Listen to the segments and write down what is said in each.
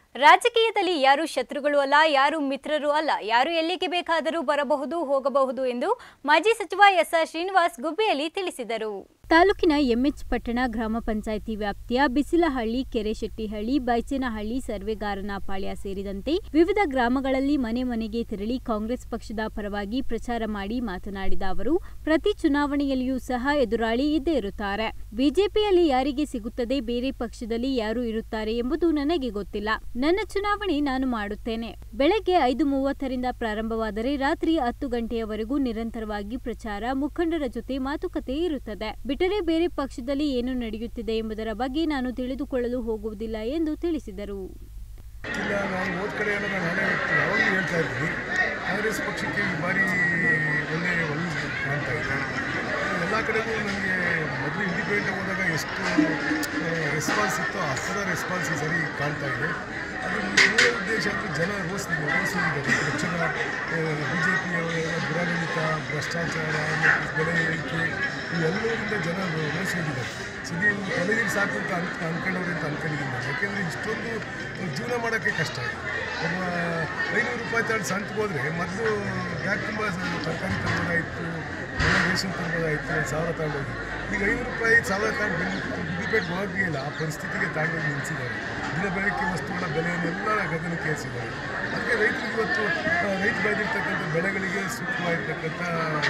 ರಾಜಕೀಯದಲ್ಲಿ ಯಾರು ಶತ್ರುಗಳು ಅಲ್ಲ ಯಾರು ಮಿತ್ರರು ಅಲ್ಲ ಯಾರು ಎಲ್ಲಿಗೆ ಬೇಕಾದರೂ ಬರಬಹುದು ಹೋಗಬಹುದು ಎಂದು ಮಾಜಿ ಸಚಿವ ಎಸ್ಆರ್ ಶ್ರೀನಿವಾಸ್ ಗುಬ್ಬಿಯಲ್ಲಿ ತಿಳಿಸಿದರು ತಾಲೂಕಿನ ಎಂಎಚ್ ಪಟ್ಟಣ ಗ್ರಾಮ ಪಂಚಾಯಿತಿ ವ್ಯಾಪ್ತಿಯ ಬಿಸಿಲಹಳ್ಳಿ ಕೆರೆಶೆಟ್ಟಿಹಳ್ಳಿ ಬೈಚೇನಹಳ್ಳಿ ಸರ್ವೆಗಾರನಪಾಳ್ಯ ಸೇರಿದಂತೆ ವಿವಿಧ ಗ್ರಾಮಗಳಲ್ಲಿ ಮನೆ ಮನೆಗೆ ತೆರಳಿ ಕಾಂಗ್ರೆಸ್ ಪಕ್ಷದ ಪರವಾಗಿ ಪ್ರಚಾರ ಮಾಡಿ ಮಾತನಾಡಿದ ಅವರು ಪ್ರತಿ ಚುನಾವಣೆಯಲ್ಲಿಯೂ ಸಹ ಎದುರಾಳಿ ಇದ್ದೇ ಇರುತ್ತಾರೆ ಬಿಜೆಪಿಯಲ್ಲಿ ಯಾರಿಗೆ ಸಿಗುತ್ತದೆ ಬೇರೆ ಪಕ್ಷದಲ್ಲಿ ಯಾರು ಇರುತ್ತಾರೆ ಎಂಬುದು ನನಗೆ ಗೊತ್ತಿಲ್ಲ ನನ್ನ ಚುನಾವಣೆ ನಾನು ಮಾಡುತ್ತೇನೆ ಬೆಳಗ್ಗೆ ಐದು ಮೂವತ್ತರಿಂದ ಪ್ರಾರಂಭವಾದರೆ ರಾತ್ರಿ ಹತ್ತು ಗಂಟೆಯವರೆಗೂ ನಿರಂತರವಾಗಿ ಪ್ರಚಾರ ಮುಖಂಡರ ಜೊತೆ ಮಾತುಕತೆ ಇರುತ್ತದೆ ಬಿಟ್ಟರೆ ಬೇರೆ ಪಕ್ಷದಲ್ಲಿ ಏನು ನಡೆಯುತ್ತಿದೆ ಎಂಬುದರ ಬಗ್ಗೆ ನಾನು ತಿಳಿದುಕೊಳ್ಳಲು ಹೋಗುವುದಿಲ್ಲ ಎಂದು ತಿಳಿಸಿದರು ಇಲ್ಲ ನಾನು ಹೋದ ಕಡೆ ಎಲ್ಲ ನಾನು ನಾನೇ ಯಾವಾಗಲೂ ಹೇಳ್ತಾ ಇದ್ದೀನಿ ಕಾಂಗ್ರೆಸ್ ಪಕ್ಷಕ್ಕೆ ಈ ಬಾರಿ ಒಳ್ಳೆ ಒಳ್ಳೆ ಕಾಣ್ತಾ ಇದೆ ಎಲ್ಲ ಕಡೆಗೂ ನನಗೆ ಮೊದಲು ಇಂಡಿಪೆಂಡೆಂಟ್ ಹೋದಾಗ ಎಷ್ಟು ರೆಸ್ಪಾನ್ಸ್ ಇತ್ತೋ ಆ ಥರ ರೆಸ್ಪಾನ್ಸ್ ಈ ಸರಿ ಕಾಣ್ತಾ ಇದೆ ಅದು ಮೂಲ ಉದ್ದೇಶ ಅಂದರೆ ಜನ ರೋಸಿದೆ ರೋಸಿದ್ದಾರೆ ಹೆಚ್ಚಿನ ಬಿ ಜೆ ಪಿಯವರ ದುರಾಡಳಿತ ಭ್ರಷ್ಟಾಚಾರ ಮತ್ತು ಬೆಲೆ ಏರಿಕೆ ಇವೆಲ್ಲರಿಂದ ಜನ ರೋಸಿ ಹೋಗಿದ್ದಾರೆ ಸದ್ಯ ಇವ್ರು ತಲೆಗೆ ಸಾಕು ಅಂತ ಅನ್ಕ ಅನ್ಕೊಂಡವ್ರು ಅಂತ ಅನ್ಕೊಂಡಿದ್ದೀನಿ ನಾನು ಯಾಕೆಂದರೆ ಇಷ್ಟೊಂದು ಜೀವನ ಮಾಡೋಕ್ಕೆ ಕಷ್ಟ ಇದೆ ಒಬ್ಬ ಐನೂರು ರೂಪಾಯಿ ತಗೊಂಡು ಸಂತಿಗೆ ಹೋದರೆ ಮೊದಲು ಬ್ಯಾಗ್ ತುಂಬ ತರಕಾರಿ ತಗೊಳ್ಳೋದಾಯಿತು ಮನೆ ರೇಷನ್ ತಗೊಳ್ಳೋದಾಯಿತು ಒಂದು ಸಾವಿರ ತಗೊಂಡೋಗಿ ಈಗ ಐನೂರು ರೂಪಾಯಿ ಸಾವಿರ ತಗೊಂಡು ಡಿಪೆಂಡ್ ಹೋಗಿಲ್ಲ ಆ ಪರಿಸ್ಥಿತಿಗೆ ತಗೊಂಡೋಗಿ ನಿಲ್ಲಿಸಿದ್ದಾರೆ ದಿನ ಬೆಳಗ್ಗೆ ವಸ್ತುಗಳ ಬೆಲೆಯನ್ನೆಲ್ಲ ಗಗನಕ್ಕೆ ಏರಿಸಿದ್ದಾರೆ ಅದಕ್ಕೆ ರೈತರಿಗೆ ಇವತ್ತು ಆ, ರೈತ ಬೆಳೆದಿರ್ತಕ್ಕಂಥ ಬೆಳೆಗಳಿಗೆ ಸೂಕ್ತವಾಗಿರ್ತಕ್ಕಂಥ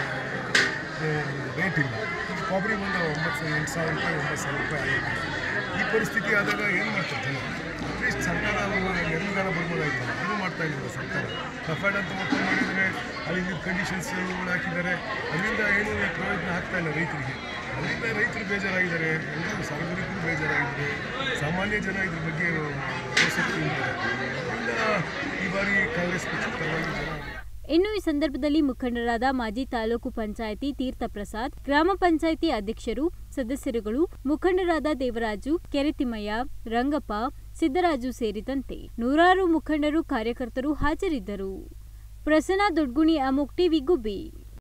ರೇಟ್ ಇಲ್ಲ ಈಗ ಕೊಬ್ಬರಿ ಬಂದು ಒಂಬತ್ತು ಎಂಟು ಸಾವಿರ ರೂಪಾಯಿ ಒಂಬತ್ತು ಸಾವಿರ ರೂಪಾಯಿ ಆಗಿದೆ ಈ ಪರಿಸ್ಥಿತಿ ಆದಾಗ ಏನು ಮಾಡ್ತಾರೆ ಜನ ಅಟ್ಲೀಸ್ಟ್ ಸರ್ಕಾರ ನೆರವುಗಾಲ ಬರ್ಬೋದಾಯ್ತು ಏನೂ ಮಾಡ್ತಾ ಇಲ್ಲ ಸರ್ಕಾರ ಸಫೈಡ್ ಅಂತ ಓಪನ್ ಮಾಡಿದರೆ ಅಲ್ಲಿ ಕಂಡೀಷನ್ಸ್ಗಳು ಹಾಕಿದ್ದಾರೆ ಅದರಿಂದ ಏನೂ ಪ್ರಯೋಜನ ಆಗ್ತಾ ಇಲ್ಲ ರೈತರಿಗೆ ಅದರಿಂದ ರೈತರು ಬೇಜಾರಾಗಿದ್ದಾರೆ ಎಲ್ಲರೂ ಸಾರ್ವಜನಿಕರು ಬೇಜಾರಾಗಿದ್ದಾರೆ ಸಾಮಾನ್ಯ ಜನ ಇದ್ರ ಬಗ್ಗೆ ಆಸಕ್ತಿ ಇದ್ದಾರೆ ಅದರಿಂದ ಈ ಬಾರಿ ಕಾಂಗ್ರೆಸ್ ಪಕ್ಷದ ಪರವಾಗಿ ಜನ ಇನ್ನು ಈ ಸಂದರ್ಭದಲ್ಲಿ ಮುಖಂಡರಾದ ಮಾಜಿ ತಾಲೂಕು ಪಂಚಾಯಿತಿ ತೀರ್ಥ ಪ್ರಸಾದ್ ಗ್ರಾಮ ಪಂಚಾಯಿತಿ ಅಧ್ಯಕ್ಷರು ಸದಸ್ಯರುಗಳು ಮುಖಂಡರಾದ ದೇವರಾಜು ಕೆರೆತಿಮ್ಮಯ್ಯ ರಂಗಪ್ಪ ಸಿದ್ದರಾಜು ಸೇರಿದಂತೆ ನೂರಾರು ಮುಖಂಡರು ಕಾರ್ಯಕರ್ತರು ಹಾಜರಿದ್ದರು ಪ್ರಸನ್ನ ದೊಡ್ಗುಣಿ ಅಮೋಕ್ ಟಿವಿ ಗುಬ್ಬಿ